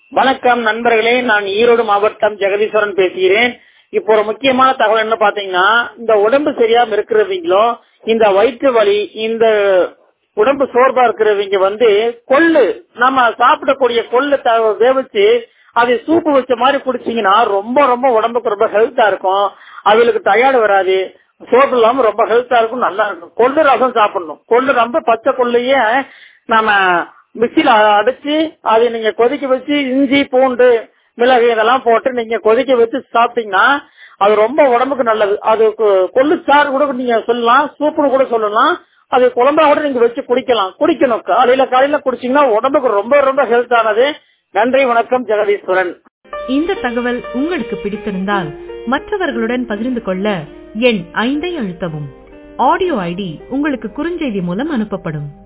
வணக்கம் நண்பர்களே நான் ஈரோடு மாவட்டம் ஜெகதீஸ்வரன் பேசுகிறேன் இப்போ ஒரு முக்கியமான தகவல் என்ன பாத்தீங்கன்னா இந்த உடம்பு சரியாம இருக்கிறவங்களோ இந்த வயிற்று வலி இந்த உடம்பு சோர்வா இருக்கிறவங்க வந்து கொள்ளு நம்ம சாப்பிடக்கூடிய கொள்ளு த- வேவிச்சு அது சூப்பு வச்ச மாதிரி குடிச்சீங்கன்னா ரொம்ப ரொம்ப உடம்புக்கு ரொம்ப ஹெல்த்தா இருக்கும் அவங்களுக்கு டயர்டு வராது சோப்பு இல்லாம ரொம்ப ஹெல்த்தா இருக்கும் நல்லா இருக்கும் கொள்ளு ரசம் சாப்பிடணும் கொள்ளு ரொம்ப பச்சை கொள்ளையே நம்ம மிக்சியில அடைச்சு அதை நீங்க கொதிக்க வச்சு இஞ்சி பூண்டு மிளகு இதெல்லாம் போட்டு நீங்க கொதிக்க வச்சு சாப்பிட்டீங்கன்னா அது ரொம்ப உடம்புக்கு நல்லது அது கொ- கொள்ளு சாறு கூட நீங்க சொல்லலாம் சூப்புன்னு கூட சொல்லலாம் அது குழம்பா கூட நீங்க வச்சு குடிக்கலாம் குடிக்கணும் காலையில காலையில குடிச்சீங்கன்னா உடம்புக்கு ரொம்ப ரொம்ப ஹெல்த் ஆனது நன்றி வணக்கம் ஜெகதீஸ்வரன் இந்த தகவல் உங்களுக்கு பிடித்திருந்தால் மற்றவர்களுடன் பகிர்ந்து கொள்ள எண் ஐந்தை அழுத்தவும் ஆடியோ ஐடி உங்களுக்கு குறுஞ்செய்தி மூலம் அனுப்பப்படும்